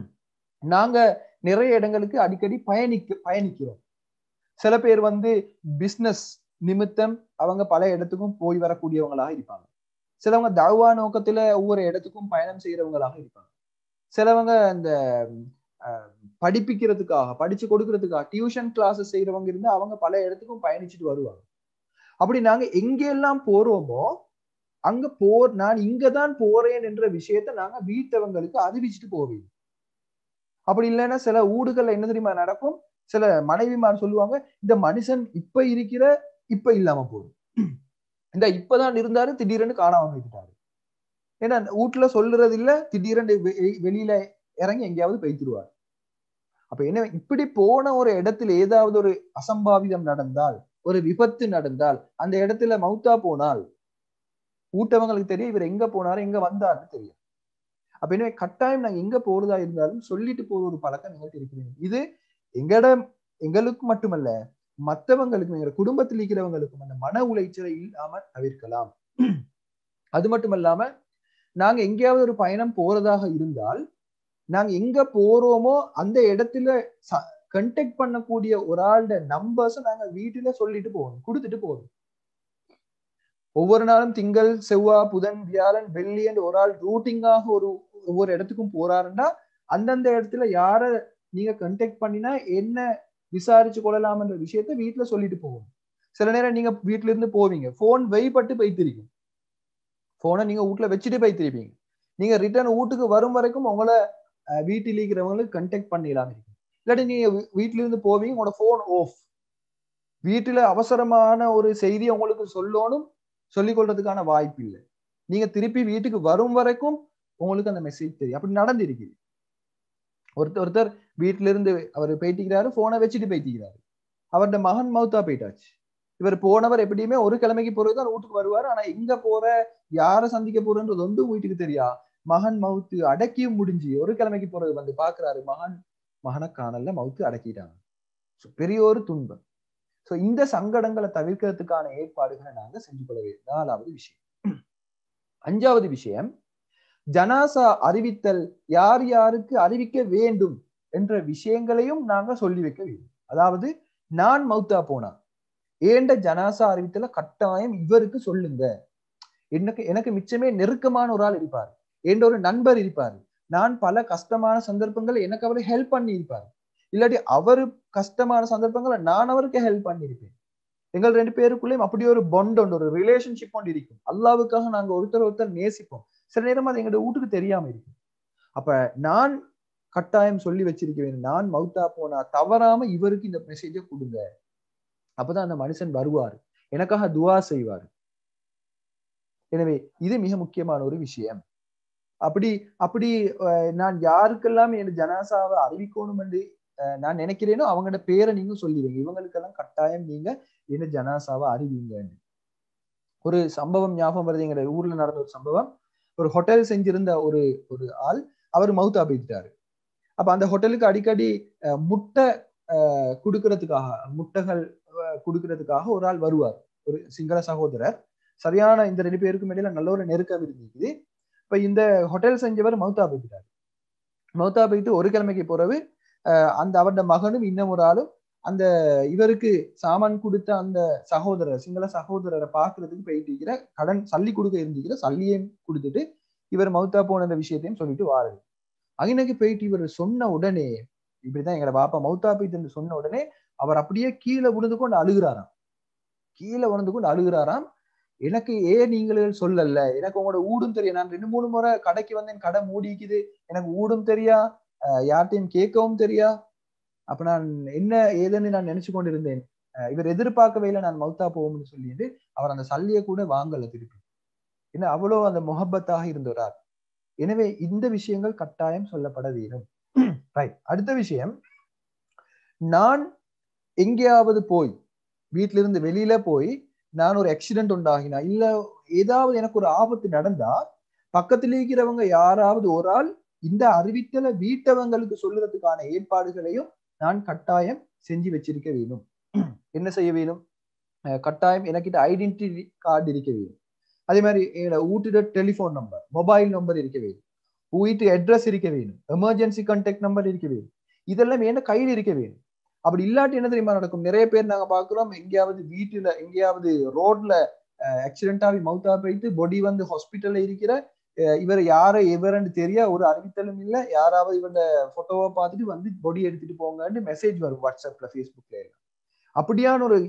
நாங்க நிறைய இடங்களுக்கு அடிக்கடி பயணிக்க பயணிக்கிறோம் சில பேர் வந்து பிசினஸ் நிமித்தம் அவங்க பல இடத்துக்கும் போய் வரக்கூடியவங்களாக இருப்பாங்க சிலவங்க தவா நோக்கத்துல ஒவ்வொரு இடத்துக்கும் பயணம் செய்யறவங்களாக இருப்பாங்க சிலவங்க இந்த அஹ், படிப்பிக்கிறதுக்காக படிச்சு கொடுக்கறதுக்காக டியூஷன் கிளாஸஸ் செய்யறவங்க இருந்து அவங்க பல இடத்துக்கும் பயணிச்சுட்டு வருவாங்க அப்படி நாங்க எங்கெல்லாம் போறோமோ அங்க போர் நான் இங்கதான் போறேன் என்ற விஷயத்த நாங்க வீட்டவங்களுக்கு அறிவிச்சுட்டு போவேன் அப்படி இல்லைன்னா சில ஊடுகள்ல என்ன தெரியுமா நடக்கும் சில மனைவிமார் சொல்லுவாங்க இந்த மனுஷன் இப்ப இருக்கிற இப்ப இல்லாம போகுது இந்த இப்பதான் இருந்தாரு திடீர்னு காணாம போயிட்டாரு ஏன்னா வீட்டுல சொல்றது இல்ல திடீர்னு வெ- வெளியில இறங்கி எங்கேயாவது போய்த்திருவார் அப்ப என்ன இப்படி போன ஒரு இடத்துல ஏதாவது ஒரு அசம்பாவிதம் நடந்தால் ஒரு விபத்து நடந்தால் அந்த இடத்துல மௌத்தா போனால் ஊட்டவங்களுக்கு தெரியும் இவர் எங்க போனாரு எங்க வந்தாருன்னு தெரியும் அப்ப எனவே கட்டாயம் நாங்க எங்க போறதா இருந்தாலும் சொல்லிட்டு போற ஒரு பழக்கம் எங்கள்கிட்ட இருக்கிறது இது எங்கட எங்களுக்கு மட்டுமல்ல மற்றவங்களுக்கும் எங்க குடும்பத்தில் இருக்கிறவங்களுக்கும் அந்த மன உளைச்சலை இல்லாம தவிர்க்கலாம் அது மட்டும் இல்லாம நாங்க எங்கேயாவது ஒரு பயணம் போறதாக இருந்தால் நாங்க எங்க போறோமோ அந்த இடத்துல கண்டெக்ட் பண்ணக்கூடிய ஒரு ஆளோட நம்பர்ஸ் நாங்க வீட்டுல சொல்லிட்டு போகணும் கொடுத்துட்டு போகணும் ஒவ்வொரு நாளும் திங்கள் செவ்வாய் புதன் வியாழன் வெள்ளி என்று ஒரு ஆள் ரூட்டிங்காக ஒரு ஒவ்வொரு இடத்துக்கும் போறாருன்னா அந்தந்த இடத்துல யார நீங்க கண்டெக்ட் பண்ணினா என்ன விசாரிச்சு கொள்ளலாம்ன்ற விஷயத்த வீட்டுல சொல்லிட்டு போகணும் சில நேரம் நீங்க வீட்டுல இருந்து போவீங்க போன் வெய்பட்டு போய்த்திருக்கும் போனை நீங்க வீட்டுல வச்சுட்டு போய்த்திருப்பீங்க நீங்க ரிட்டர்ன் வீட்டுக்கு வரும் வரைக்கும் உங்களை அஹ், வீட்டில் இருக்கிறவங்களுக்கு கண்டெக்ட் பண்ணிடலாம் இருக்கும் இல்லாட்டி நீங்க வீ- வீட்டுல இருந்து போவீங்க உங்களோட போன் ஆஃப் வீட்டுல அவசரமான ஒரு செய்தியை உங்களுக்கு சொல்லணும் சொல்லிக் கொள்றதுக்கான வாய்ப்பு இல்லை நீங்க திருப்பி வீட்டுக்கு வரும் வரைக்கும் உங்களுக்கு அந்த மெசேஜ் தெரியும் அப்படி நடந்திருக்கு ஒருத்தர் ஒருத்தர் வீட்டுல இருந்து அவர் போயிட்டிருக்கிறாரு போனை வச்சுட்டு போயிட்டிருக்கிறாரு அவரோட மகன் மவுத்தா போயிட்டாச்சு இவர் போனவர் எப்படியுமே ஒரு கிழமைக்கு போறதுதான் வீட்டுக்கு வருவார் ஆனா எங்க போற யாரை சந்திக்க போறன்றது ஒன்றும் வீட்டுக்கு தெரியா மகன் மவுத்து அடக்கியும் முடிஞ்சு ஒரு கிழமைக்கு போறது வந்து பாக்குறாரு மகன் மகனை காணல மவுத்து அடக்கிட்டாங்க So, பெரிய ஒரு துன்பம் சோ இந்த சங்கடங்களை தவிர்க்கிறதுக்கான ஏற்பாடுகளை நாங்க செஞ்சு கொள்ள வேண்டும் நாலாவது விஷயம் அஞ்சாவது விஷயம் ஜனாசா அறிவித்தல் யார் யாருக்கு அறிவிக்க வேண்டும் என்ற விஷயங்களையும் நாங்க சொல்லி வைக்க வேண்டும் அதாவது நான் மௌத்தா போனா ஏண்ட ஜனாசா அறிவித்தல கட்டாயம் இவருக்கு சொல்லுங்க எனக்கு எனக்கு மிச்சமே நெருக்கமான ஒரு ஆள் இருப்பார் என்ற ஒரு நண்பர் இருப்பார் நான் பல கஷ்டமான சந்தர்ப்பங்கள் எனக்கு அவரை ஹெல்ப் பண்ணி இருப்பார் இல்லாட்டி அவரு கஷ்டமான சந்தர்ப்பங்களை நான் அவருக்கு ஹெல்ப் பண்ணியிருப்பேன் எங்கள் ரெண்டு பேருக்குள்ளேயும் அப்படி ஒரு பொண்ட் ஒன்று ஒரு ரிலேஷன்ஷிப் ஒன்று இருக்கும் அல்லாவுக்காக நாங்க ஒருத்தர் ஒருத்தர் நேசிப்போம் சில நேரம் அது எங்களோட வீட்டுக்கு தெரியாம இருக்கும் அப்ப நான் கட்டாயம் சொல்லி வச்சிருக்க வேண்டும் நான் மவுத்தா போனா தவறாம இவருக்கு இந்த மெசேஜை கொடுங்க அப்பதான் அந்த மனுஷன் வருவார் எனக்காக துவா செய்வார் எனவே இது மிக முக்கியமான ஒரு விஷயம் அப்படி அப்படி நான் யாருக்கெல்லாம் என் ஜனாசாவை அறிவிக்கணும் என்று நான் நினைக்கிறேனோ அவங்களோட பேரை நீங்க சொல்லிடுங்க இவங்களுக்கெல்லாம் கட்டாயம் நீங்க என்ன ஜனாசாவை அறிவிங்க ஒரு சம்பவம் ஞாபகம் வருது எங்க ஊர்ல நடந்த ஒரு சம்பவம் ஒரு ஹோட்டல் செஞ்சிருந்த ஒரு ஒரு ஆள் அவர் மவுத்தா போயிட்டாரு அப்ப அந்த ஹோட்டலுக்கு அடிக்கடி முட்டை கொடுக்கறதுக்காக முட்டைகள் கொடுக்கறதுக்காக ஒரு ஆள் வருவார் ஒரு சிங்கள சகோதரர் சரியான இந்த ரெண்டு பேருக்கும் இடையில நல்ல ஒரு நெருக்கம் இருந்துச்சு இப்ப இந்த ஹோட்டல் செஞ்சவர் மவுத்தா போயிட்டாரு மவுத்தா போயிட்டு ஒரு கிழமைக்கு போறவு அந்த அவருடைய மகனும் இன்னும் ஒரு ஆளும் அந்த இவருக்கு சாமான் கொடுத்த அந்த சகோதரர் சிங்கள சகோதரரை பாக்குறதுக்கு போயிட்டு இருக்கிற கடன் சல்லி கொடுக்க இருந்துக்கிற சல்லியையும் கொடுத்துட்டு இவர் மவுத்தா போன விஷயத்தையும் சொல்லிட்டு வாருது அங்கனைக்கு போயிட்டு இவர் சொன்ன உடனே இப்படிதான் எங்களை பாப்பா மவுத்தா போயிட்டு சொன்ன உடனே அவர் அப்படியே கீழே விழுந்து கொண்டு அழுகிறாராம் கீழே விழுந்து கொண்டு அழுகிறாராம் எனக்கு ஏன் நீங்கள் சொல்லல எனக்கு உங்களோட ஊடும் தெரியும் நான் ரெண்டு மூணு முறை கடைக்கு வந்தேன் கடை மூடிக்குது எனக்கு ஊடும் தெரியா யார்ட்டையும் கேட்கவும் தெரியா அப்ப நான் என்ன ஏதுன்னு நான் நினைச்சு கொண்டு இருந்தேன் இவர் எதிர்பார்க்கவே இல்லை நான் மவுத்தா போவோம்னு சொல்லிட்டு அவர் அந்த சல்லிய கூட வாங்கல திருப்பி ஏன்னா அவ்வளோ அந்த முகப்பத்தாக இருந்தவரார் எனவே இந்த விஷயங்கள் கட்டாயம் சொல்லப்பட வேணும் ரைட் அடுத்த விஷயம் நான் எங்கேயாவது போய் வீட்டில இருந்து வெளியில போய் நான் ஒரு ஆக்சிடென்ட் உண்டாகினா இல்ல ஏதாவது எனக்கு ஒரு ஆபத்து நடந்தா பக்கத்துல இருக்கிறவங்க யாராவது ஒரு ஆள் இந்த அறிவித்தலை வீட்டவங்களுக்கு சொல்லுறதுக்கான ஏற்பாடுகளையும் நான் கட்டாயம் செஞ்சு வச்சிருக்க வேணும் என்ன செய்ய வேணும் கட்டாயம் எனக்கிட்ட ஐடென்டிட்டி கார்டு இருக்க வேணும் அதே மாதிரி என்னோட வீட்டுட டெலிஃபோன் நம்பர் மொபைல் நம்பர் இருக்க வேணும் வீட்டு அட்ரஸ் இருக்க வேணும் எமர்ஜென்சி கான்டாக்ட் நம்பர் இருக்க வேணும் இதெல்லாம் என்ன கையில் இருக்க வேணும் அப்படி இல்லாட்டி என்ன தெரியுமா நடக்கும் நிறைய பேர் நாங்க பாக்குறோம் எங்கேயாவது வீட்டுல எங்கேயாவது ரோட்ல ஆக்சிடென்ட் ஆகி மவுத்தா போயிட்டு பொடி வந்து ஹாஸ்பிட்டல்ல இருக்கிற இவர் யார எவரன்னு தெரியா ஒரு அறிவித்தலும் இல்ல யாராவது இவரோட போட்டோவை பார்த்துட்டு வந்து பொடி எடுத்துட்டு போங்கன்னு மெசேஜ் வரும் வாட்ஸ்அப்ல ஃபேஸ்புக்ல எல்லாம் அப்படியான ஒரு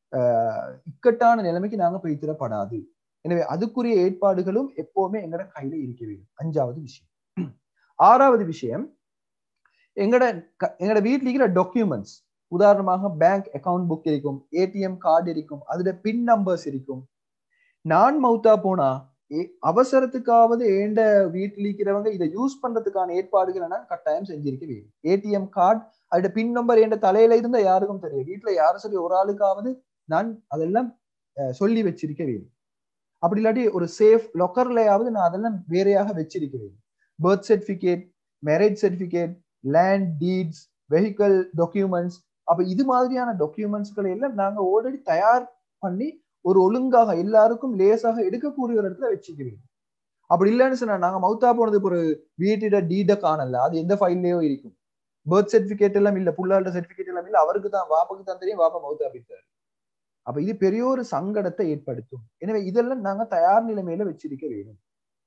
இக்கட்டான நிலைமைக்கு நாங்க போய்த்திடப்படாது எனவே அதுக்குரிய ஏற்பாடுகளும் எப்பவுமே எங்கட கையில இருக்க வேண்டும் அஞ்சாவது விஷயம் ஆறாவது விஷயம் எங்கட எங்கட வீட்டில் இருக்கிற டாக்குமெண்ட்ஸ் உதாரணமாக பேங்க் அக்கவுண்ட் புக் இருக்கும் ஏடிஎம் கார்டு இருக்கும் அதுல பின் நம்பர்ஸ் இருக்கும் நான் மவுத்தா போனா அவசரத்துக்காவது ஏண்ட வீட்டில் இருக்கிறவங்க இதை யூஸ் பண்றதுக்கான ஏற்பாடுகளை நான் கட்டாயம் செஞ்சிருக்க வேண்டும் ஏடிஎம் கார்டு அதோட பின் நம்பர் என்ற தலையில இருந்தா யாருக்கும் தெரியும் வீட்டுல யாரும் சரி ஒரு ஆளுக்காவது நான் அதெல்லாம் சொல்லி வச்சிருக்க வேண்டும் அப்படி இல்லாட்டி ஒரு சேஃப் லொக்கர்லயாவது நான் அதெல்லாம் வேறையாக வச்சிருக்க வேண்டும் birth certificate marriage certificate land deeds vehicle documents அப்ப இது மாதிரியான டாக்குமெண்ட்ஸ்களை எல்லாம் நாங்க ஆல்ரெடி தயார் பண்ணி ஒரு ஒழுங்காக எல்லாருக்கும் லேசாக எடுக்கக்கூடிய ஒரு இடத்துல வச்சுக்கிறீங்க அப்படி இல்லைன்னு சொன்னா நாங்க மவுத்தா போனது ஒரு வீட்டோட டீட காணல அது எந்த ஃபைல்லயோ இருக்கும் பர்த் சர்டிபிகேட் எல்லாம் இல்ல புள்ளாள சர்டிபிகேட் எல்லாம் இல்ல அவருக்கு தான் வாப்புக்கு தான் தெரியும் வாப்பா மவுத்தா போயிட்டாரு அப்ப இது பெரிய ஒரு சங்கடத்தை ஏற்படுத்தும் எனவே இதெல்லாம் நாங்க தயார் நிலைமையில வச்சிருக்க வேணும்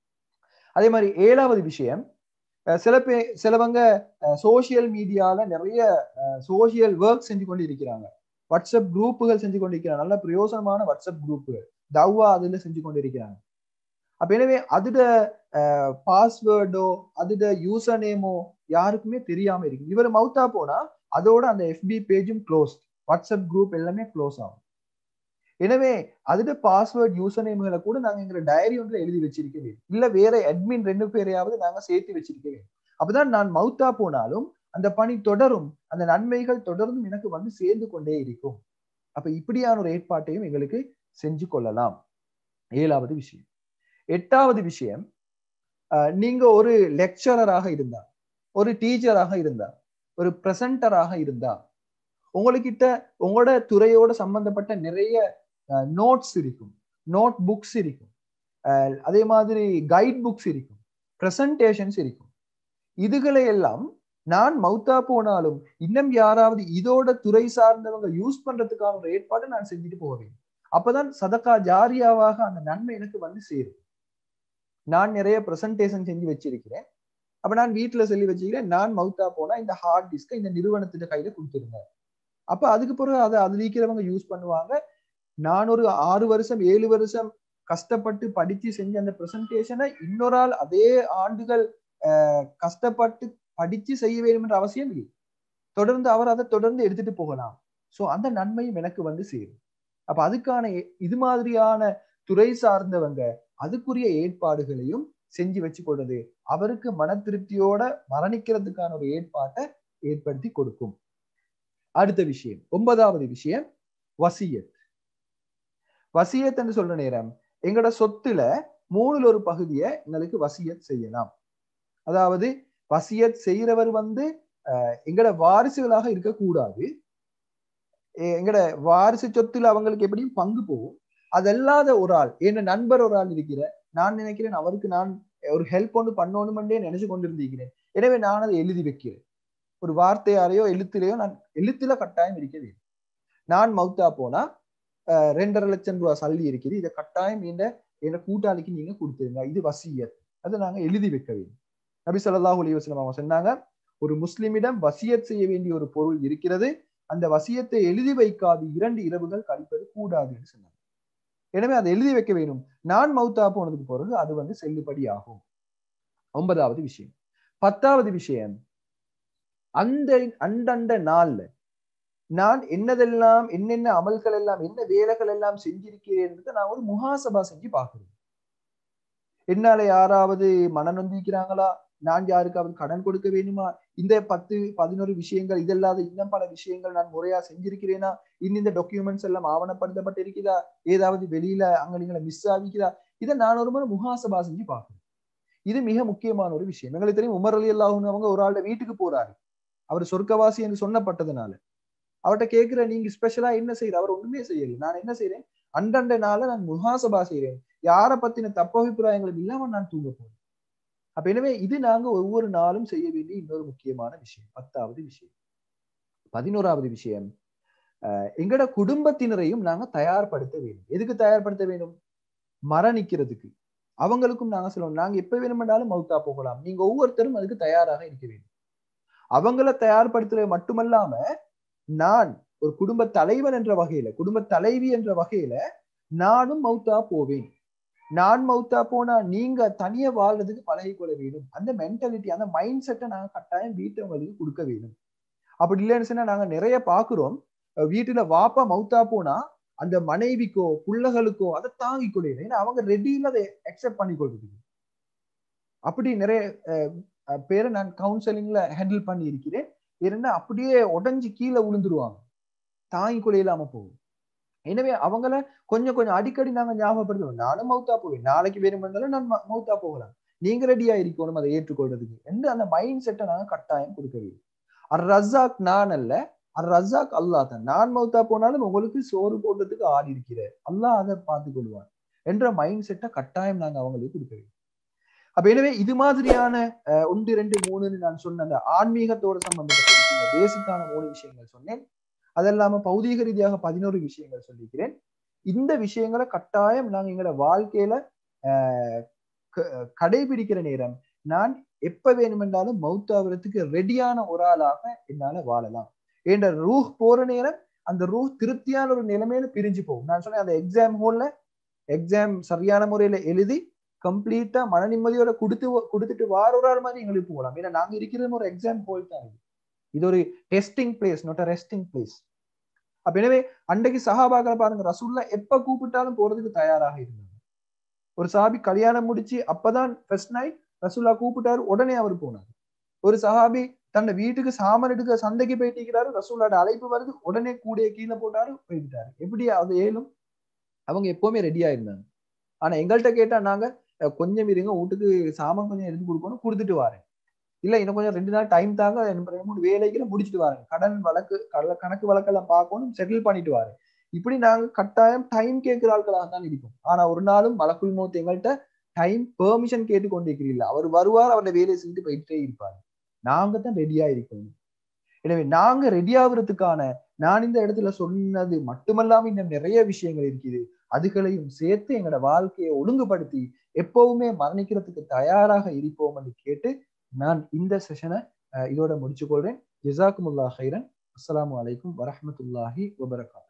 அதே மாதிரி ஏழாவது விஷயம் சில பே சிலவங்க சோசியல் மீடியால நிறைய சோசியல் ஒர்க் செஞ்சு கொண்டு இருக்கிறாங்க வாட்ஸ்அப் குரூப்புகள் செஞ்சு கொண்டு இருக்கிறாங்க நல்ல பிரயோசனமான வாட்ஸ்அப் குரூப்புகள் தவ்வா அதுல செஞ்சு கொண்டு இருக்கிறாங்க அப்ப எனவே அதுட பாஸ்வேர்டோ அதுட யூசர் நேமோ யாருக்குமே தெரியாம இருக்கு இவர் மவுத்தா போனா அதோட அந்த எஃபி பேஜும் க்ளோஸ் வாட்ஸ்அப் குரூப் எல்லாமே க்ளோஸ் ஆகும் எனவே அதுட பாஸ்வேர்ட் யூசர் நேம்களை கூட நாங்க எங்க டைரி ஒன்றில் எழுதி வச்சிருக்க வேண்டும் இல்ல வேற அட்மின் ரெண்டு பேரையாவது நாங்க சேர்த்து வச்சிருக்க வேண்டும் அப்பதான் நான் மவுத்தா போனாலும் அந்த பணி தொடரும் அந்த நன்மைகள் தொடர்ந்தும் எனக்கு வந்து சேர்ந்து கொண்டே இருக்கும் அப்ப இப்படியான ஒரு ஏற்பாட்டையும் எங்களுக்கு செஞ்சு கொள்ளலாம் ஏழாவது விஷயம் எட்டாவது விஷயம் நீங்க ஒரு லெக்சரராக இருந்தா ஒரு டீச்சராக இருந்தா ஒரு பிரசன்டராக இருந்தா உங்ககிட்ட உங்களோட துறையோட சம்பந்தப்பட்ட நிறைய நோட்ஸ் இருக்கும் நோட் புக்ஸ் இருக்கும் அதே மாதிரி கைட் புக்ஸ் இருக்கும் பிரசன்டேஷன்ஸ் இருக்கும் இதுகளை எல்லாம் நான் மவுத்தா போனாலும் இன்னும் யாராவது இதோட துறை சார்ந்தவங்க யூஸ் பண்றதுக்கான ஒரு ஏற்பாடு நான் செஞ்சுட்டு போவேன் அப்பதான் சதக்கா ஜாரியாவாக அந்த நன்மை எனக்கு வந்து சேரும் நான் நிறைய பிரசன்டேஷன் செஞ்சு வச்சிருக்கிறேன் அப்ப நான் வீட்டுல சொல்லி வச்சுக்கிறேன் நான் மவுத்தா போனா இந்த ஹார்ட் டிஸ்கை இந்த நிறுவனத்திட்ட கையில கொடுத்துருங்க அப்ப அதுக்கு பிறகு அதை அது இருக்கிறவங்க யூஸ் பண்ணுவாங்க நான் ஒரு ஆறு வருஷம் ஏழு வருஷம் கஷ்டப்பட்டு படிச்சு செஞ்ச அந்த பிரசன்டேஷனை இன்னொரு ஆள் அதே ஆண்டுகள் கஷ்டப்பட்டு படிச்சு செய்ய வேண்டும் என்ற அவசியம் இல்லை தொடர்ந்து அவர் அதை தொடர்ந்து எடுத்துட்டு போகலாம் சோ அந்த நன்மையும் எனக்கு வந்து சேரும் அப்ப அதுக்கான இது மாதிரியான துறை சார்ந்தவங்க அதுக்குரிய ஏற்பாடுகளையும் செஞ்சு வச்சு கொள்றது அவருக்கு மன திருப்தியோட மரணிக்கிறதுக்கான ஒரு ஏற்பாட்டை ஏற்படுத்தி கொடுக்கும் அடுத்த விஷயம் ஒன்பதாவது விஷயம் வசியத் வசியத் என்று சொல்ற நேரம் எங்களோட சொத்துல மூணுல ஒரு பகுதியை எங்களுக்கு வசியத் செய்யலாம் அதாவது வசியத் செய்யறவர் வந்து எங்களோட வாரிசுகளாக இருக்கக்கூடாது எங்கட வாரிசு சொத்துல அவங்களுக்கு எப்படியும் பங்கு போகும் அதல்லாத ஒரு ஆள் என்ன நண்பர் ஒரு ஆள் இருக்கிற நான் நினைக்கிறேன் அவருக்கு நான் ஒரு ஹெல்ப் ஒன்று பண்ணணுமென்றே நினைச்சு கொண்டிருந்திருக்கிறேன் எனவே நான் அதை எழுதி வைக்கிறேன் ஒரு வார்த்தையாலேயோ எழுத்திலேயோ நான் எழுத்துல கட்டாயம் இருக்க வேண்டும் நான் மவுத்தா போனா ரெண்டரை லட்சம் ரூபாய் சல்லி இருக்குது இதை கட்டாயம் இந்த என் கூட்டாளிக்கு நீங்க கொடுத்துருங்க இது வசியத் அதை நாங்க எழுதி வைக்க வேண்டும் நபி சொல்லாஹ் அலி வஸ்லம் அவங்க சொன்னாங்க ஒரு முஸ்லிமிடம் வசியத் செய்ய வேண்டிய ஒரு பொருள் இருக்கிறது அந்த வசியத்தை எழுதி வைக்காது இரண்டு இரவுகள் கழிப்பது கூடாது என்று சொன்னாங்க எனவே அதை எழுதி வைக்க வேணும் நான் மவுத்தா போனதுக்கு பிறகு அது வந்து செல்லுபடி ஆகும் ஒன்பதாவது விஷயம் பத்தாவது விஷயம் அந்த அண்டண்ட நாள்ல நான் என்னதெல்லாம் என்னென்ன அமல்கள் எல்லாம் என்ன வேலைகள் எல்லாம் செஞ்சிருக்கிறேன் நான் ஒரு முகாசபா செஞ்சு பாக்குறேன் என்னால யாராவது மனநொந்திக்கிறாங்களா நான் யாருக்காவது கடன் கொடுக்க வேணுமா இந்த பத்து பதினோரு விஷயங்கள் இதல்லாத இன்னும் பல விஷயங்கள் நான் முறையா செஞ்சிருக்கிறேனா இந்த டாக்குமெண்ட்ஸ் எல்லாம் ஆவணப்படுத்தப்பட்டு இருக்குதா ஏதாவது வெளியில அங்க நீங்களை மிஸ் ஆகிக்குதா இதை நான் ஒரு முறை முகாசபா செஞ்சு பார்க்கணும் இது மிக முக்கியமான ஒரு விஷயம் எங்களுக்கு தெரியும் உமர் அலி அல்லாஹூன் அவங்க ஒரு ஆளோட வீட்டுக்கு போறாரு அவர் சொர்க்கவாசி என்று சொன்னப்பட்டதுனால அவர்கிட்ட கேட்கிற நீங்க ஸ்பெஷலா என்ன செய்யற அவர் ஒண்ணுமே செய்யல நான் என்ன செய்யறேன் அண்டண்ட நாள நான் முகாசபா செய்யறேன் யார பத்தின தப்பபிப்பிராயங்களும் இல்லாம நான் தூங்க போறேன் அப்ப எனவே இது நாங்க ஒவ்வொரு நாளும் செய்ய வேண்டிய இன்னொரு முக்கியமான விஷயம் பத்தாவது விஷயம் பதினோராவது விஷயம் அஹ் எங்கட குடும்பத்தினரையும் நாங்க தயார்படுத்த வேண்டும் எதுக்கு தயார்படுத்த வேண்டும் மரணிக்கிறதுக்கு அவங்களுக்கும் நாங்க சொல்லுவோம் நாங்க எப்ப வேணுமென்றாலும் மவுத்தா போகலாம் நீங்க ஒவ்வொருத்தரும் அதுக்கு தயாராக இருக்க வேண்டும் அவங்கள தயார்படுத்துறது மட்டுமல்லாம நான் ஒரு குடும்ப தலைவன் என்ற வகையில குடும்ப தலைவி என்ற வகையில நானும் மவுத்தா போவேன் நான் மவுத்தா போனா நீங்க தனியா வாழ்றதுக்கு பழகி கொள்ள வேண்டும் அந்த மென்டாலிட்டி அந்த மைண்ட் செட்டை நாங்க கட்டாயம் வீட்டவங்களுக்கு கொடுக்க வேண்டும் அப்படி இல்லைன்னு சொன்னா நாங்க நிறைய பாக்குறோம் வீட்டுல வாப்பா மவுத்தா போனா அந்த மனைவிக்கோ பிள்ளைகளுக்கோ அதை தாங்கி கொள்ளையில ஏன்னா அவங்க ரெடியில அதை அக்செப்ட் பண்ணி கொள்றதுக்கு அப்படி நிறைய பேரை நான் கவுன்சிலிங்ல ஹேண்டில் பண்ணி இருக்கிறேன் இருந்தா அப்படியே உடஞ்சி கீழே விழுந்துருவாங்க தாங்கி கொள்ள இல்லாம போகும் எனவே அவங்கள கொஞ்சம் கொஞ்சம் அடிக்கடி நாங்க ஞாபகப்படுத்துவோம் நானும் மவுத்தா போவேன் நாளைக்கு வேணுமென்றாலும் நான் மவுத்தா போகலாம் நீங்க ரெடியா இருக்கணும் அதை ஏற்றுக்கொள்றதுக்கு என்று அந்த மைண்ட் செட்டை நாங்க கட்டாயம் கொடுக்க வேண்டும் அர் ரஸாக் நான் அல்ல அர் ரஸாக் அல்லா தான் நான் மவுத்தா போனாலும் உங்களுக்கு சோறு போடுறதுக்கு ஆள் இருக்கிற அல்லாஹ் அதை பார்த்து கொள்வான் என்ற மைண்ட் செட்டை கட்டாயம் நாங்க அவங்களுக்கு கொடுக்க வேண்டும் அப்ப எனவே இது மாதிரியான ஒன்று ரெண்டு மூணுன்னு நான் சொன்ன அந்த ஆன்மீகத்தோட சம்பந்தப்பட்ட விஷயங்கள் பேசிக்கான மூணு விஷயங்கள் சொன்னேன் அதல்லாம பௌதீக ரீதியாக பதினோரு விஷயங்கள் சொல்லிக்கிறேன் இந்த விஷயங்களை கட்டாயம் நாங்க எங்களோட வாழ்க்கையில ஆஹ் கடைபிடிக்கிற நேரம் நான் எப்ப வேணுமென்றாலும் மௌத்தாகிறதுக்கு ரெடியான ஒரு ஆளாக என்னால வாழலாம் என்ற ரூஹ் போற நேரம் அந்த ரூஹ் திருப்தியான ஒரு நிலைமையில பிரிஞ்சு போகும் நான் சொன்னேன் அந்த எக்ஸாம் ஹோல்ல எக்ஸாம் சரியான முறையில எழுதி கம்ப்ளீட்டா மன நிம்மதியோட கொடுத்து கொடுத்துட்டு வார ஒரு ஆள் மாதிரி எங்களுக்கு போகலாம் ஏன்னா நாங்க இருக்கிறது ஒரு எக்ஸாம் ஹோல் தான் இது ஒரு testing place not a resting place அப்ப எனவே அன்றைக்கு சஹாபாக்களை பாருங்க ரசூல்லா எப்ப கூப்பிட்டாலும் போறதுக்கு தயாராக இருந்தாங்க ஒரு சாபி கல்யாணம் முடிச்சு அப்பதான் ஃபர்ஸ்ட் நைட் ரசூல்லா கூப்பிட்டாரு உடனே அவர் போனார் ஒரு சஹாபி தன்னை வீட்டுக்கு சாமான் எடுக்க சந்தைக்கு போயிட்டு ரசூல்லாட அழைப்பு வருது உடனே கூடைய கீழே போட்டாரு போயிட்டாரு எப்படி அது ஏலும் அவங்க எப்பவுமே ரெடியா இருந்தாங்க ஆனா எங்கள்கிட்ட கேட்டா நாங்க கொஞ்சம் இருங்க வீட்டுக்கு சாமான் கொஞ்சம் எடுத்து கொடுக்கணும் கொடுத்துட்டு வரேன் இல்ல இன்னும் கொஞ்சம் ரெண்டு நாள் டைம் தாங்க ரெண்டு மூணு வேலைக்கு முடிச்சுட்டு வரேன் கடன் வழக்கு கணக்கு வழக்கெல்லாம் பார்க்கணும் செட்டில் பண்ணிட்டு வரேன் இப்படி நாங்க கட்டாயம் டைம் கேட்கிற ஆட்களாக தான் இருக்கும் ஆனா ஒரு நாளும் மலக்குள் மௌத் எங்கள்கிட்ட டைம் பெர்மிஷன் கேட்டு கொண்டு இருக்கிறீங்களா அவர் வருவார் அவருடைய வேலையை செஞ்சுட்டு போயிட்டே இருப்பாரு நாங்க தான் ரெடியா இருக்கணும் எனவே நாங்க ரெடி ஆகுறதுக்கான நான் இந்த இடத்துல சொன்னது மட்டுமல்லாம இன்னும் நிறைய விஷயங்கள் இருக்குது அதுகளையும் சேர்த்து எங்களோட வாழ்க்கையை ஒழுங்குபடுத்தி எப்பவுமே மரணிக்கிறதுக்கு தயாராக இருப்போம் என்று கேட்டு நான் இந்த செஷனை இதோட முடிச்சு கொள்றேன் ஜிசாக்குமுல்லா ஹைரன் அஸ்லாம் வலைக்கும் வரமத்துல்லாஹி வபரகாத்